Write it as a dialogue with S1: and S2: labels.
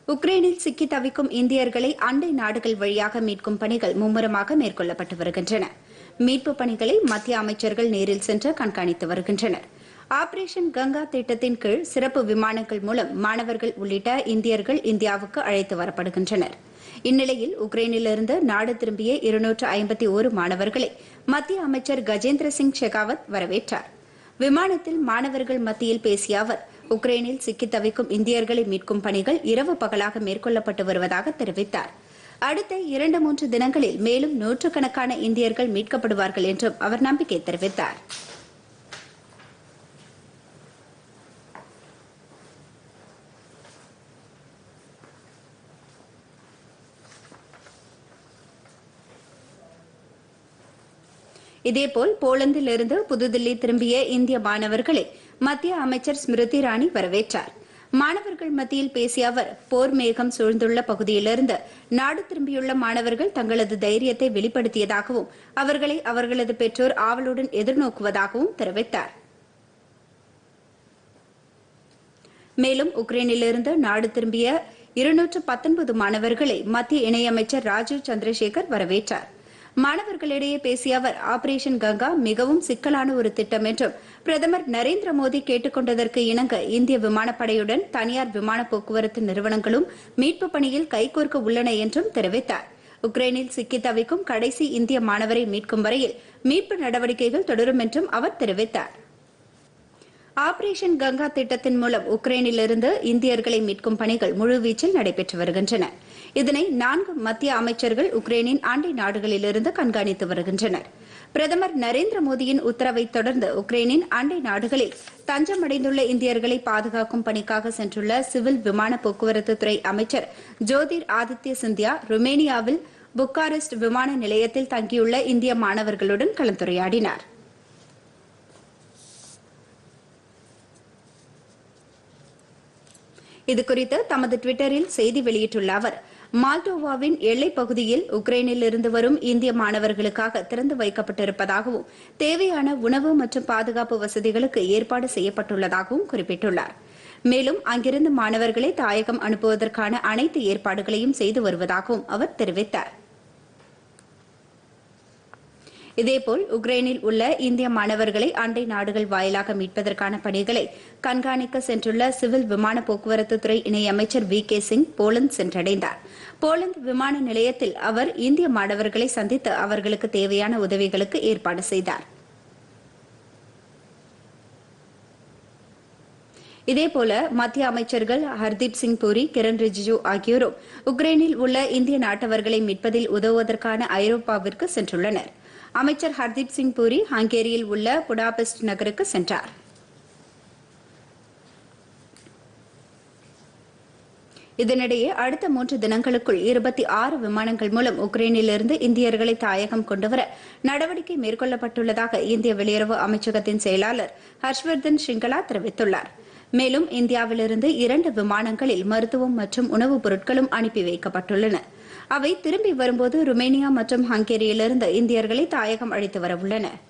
S1: உக்ரைனில் சிக்கி தவிக்கும் இந்தியர்களை அண்டை நாடுகள் வழியாக மீட்கும் பணிகள் மும்முரமாக மேற்கொள்ளப்பட்டு வருகின்றன மீட்புப் பணிகளை மத்திய அமைச்சர்கள் நேரில் சென்று கண்காணித்து வருகின்றனர் ஆபரேஷன் கங்கா திட்டத்தின் கீழ் சிறப்பு விமானங்கள் மூலம் மாணவர்கள் உள்ளிட்ட இந்தியர்கள் இந்தியாவுக்கு அழைத்து வரப்படுகின்றனர் இந்நிலையில் உக்ரைனிலிருந்து நாடு திரும்பிய இருநூற்று ஐம்பத்தி ஒரு மாணவர்களை மத்திய அமைச்சர் கஜேந்திர சிங் ஷெகாவத் வரவேற்றார் விமானத்தில் மாணவர்கள் மத்தியில் பேசிய அவர் உக்ரைனில் சிக்கித் தவிக்கும் இந்தியர்களை மீட்கும் பணிகள் இரவு பகலாக மேற்கொள்ளப்பட்டு வருவதாக தெரிவித்தார் அடுத்த இரண்டு மூன்று தினங்களில் மேலும் நூற்றுக்கணக்கான இந்தியர்கள் மீட்கப்படுவார்கள் என்றும் அவர் நம்பிக்கை தெரிவித்தார் இதேபோல் போலந்திலிருந்து புதுதில்லி திரும்பிய இந்திய மாணவர்களை மத்திய அமைச்சர் ஸ்மிருதி இரானி வரவேற்றார் மாணவர்கள் மத்தியில் பேசிய அவர் போர் மேகம் சூழ்ந்துள்ள பகுதியிலிருந்து நாடு திரும்பியுள்ள மாணவர்கள் தங்களது தைரியத்தை வெளிப்படுத்தியதாகவும் அவர்களை அவர்களது பெற்றோர் ஆவலுடன் எதிர்நோக்குவதாகவும் தெரிவித்தார் மேலும் உக்ரைனிலிருந்து நாடு திரும்பிய இருநூற்று பத்தொன்பது மாணவர்களை மத்திய இணையமைச்சர் ராஜீவ் சந்திரசேகர் வரவேற்றார் மாணவர்களிடையே பேசிய அவர் ஆபரேஷன் கங்கா மிகவும் சிக்கலான ஒரு திட்டம் என்றும் பிரதமர் நரேந்திர மோடி கேட்டுக் கொண்டதற்கு இணங்க இந்திய விமானப்படையுடன் தனியார் விமான போக்குவரத்து நிறுவனங்களும் மீட்புப் பணியில் கைகோர்க்க உள்ளன என்றும் தெரிவித்தார் உக்ரைனில் சிக்கித் தவிக்கும் கடைசி இந்திய மாணவரை மீட்கும் வரையில் மீட்பு நடவடிக்கைகள் தொடரும் என்றும் அவர் தெரிவித்தார் ஆபரேஷன் கங்கா திட்டத்தின் மூலம் உக்ரைனிலிருந்து இந்தியர்களை மீட்கும் பணிகள் முழுவீச்சில் நடைபெற்று வருகின்றன இதனை நான்கு மத்திய அமைச்சர்கள் உக்ரைனின் அண்டை நாடுகளிலிருந்து கண்காணித்து வருகின்றனர் பிரதமர் நரேந்திர மோடியின் உத்தரவை தொடர்ந்து உக்ரைனின் அண்டை நாடுகளில் தஞ்சமடைந்துள்ள இந்தியர்களை பாதுகாக்கும் பணிக்காக சென்றுள்ள சிவில் விமான போக்குவரத்து துறை அமைச்சர் ஜோதிர் ஆதித்ய சிந்தியா ருமேனியாவில் புக்காரெஸ்ட் விமான நிலையத்தில் தங்கியுள்ள இந்திய மாணவர்களுடன் கலந்துரையாடினார் இதுகுறித்து தமது டுவிட்டரில் செய்தி வெளியிட்டுள்ள அவர் மால்டோவாவின் எல்லைப் பகுதியில் உக்ரைனில் இருந்து வரும் இந்திய மாணவர்களுக்காக திறந்து வைக்கப்பட்டிருப்பதாகவும் தேவையான உணவு மற்றும் பாதுகாப்பு வசதிகளுக்கு ஏற்பாடு செய்யப்பட்டுள்ளதாகவும் குறிப்பிட்டுள்ளார் மேலும் அங்கிருந்து மாணவர்களை தாயகம் அனுப்புவதற்கான அனைத்து ஏற்பாடுகளையும் செய்து வருவதாகவும் அவர் தெரிவித்தார் இதேபோல் உக்ரைனில் உள்ள இந்திய மாணவர்களை அண்டை நாடுகள் வாயிலாக மீட்பதற்கான பணிகளை கண்காணிக்க சென்றுள்ள சிவில் விமான போக்குவரத்து துறை இணையமைச்சர் வி கே சிங் போலந்து சென்றடைந்தார் போலந்து விமான நிலையத்தில் அவர் இந்திய மாணவர்களை சந்தித்து அவர்களுக்கு தேவையான உதவிகளுக்கு ஏற்பாடு செய்தார் இதேபோல மத்திய அமைச்சர்கள் ஹர்தீப் சிங் பூரி கிரண் ரிஜிஜு ஆகியோரும் உக்ரைனில் உள்ள இந்திய நாட்டவர்களை மீட்பதில் உதவுவதற்கான ஐரோப்பாவிற்கு சென்றுள்ளனர் அமைச்சர் ஹர்தீப் சிங் பூரி ஹங்கேரியில் உள்ள புடாபெஸ்ட் நகருக்கு சென்றார் இதனிடையே அடுத்த மூன்று தினங்களுக்குள் இருபத்தி ஆறு விமானங்கள் மூலம் உக்ரைனிலிருந்து இந்தியர்களை தாயகம் கொண்டுவர நடவடிக்கை மேற்கொள்ளப்பட்டுள்ளதாக இந்திய வெளியுறவு அமைச்சகத்தின் செயலாளர் ஹர்ஷ்வர்தன் ஷிங்கலா தெரிவித்துள்ளார் மேலும் இந்தியாவிலிருந்து இரண்டு விமானங்களில் மருத்துவம் மற்றும் உணவுப் பொருட்களும் அனுப்பி வைக்கப்பட்டுள்ளன அவை திரும்பி வரும்போது ருமேனியா மற்றும் ஹங்கேரியிலிருந்து இந்தியர்களை தாயகம் அழைத்து வரவுள்ளன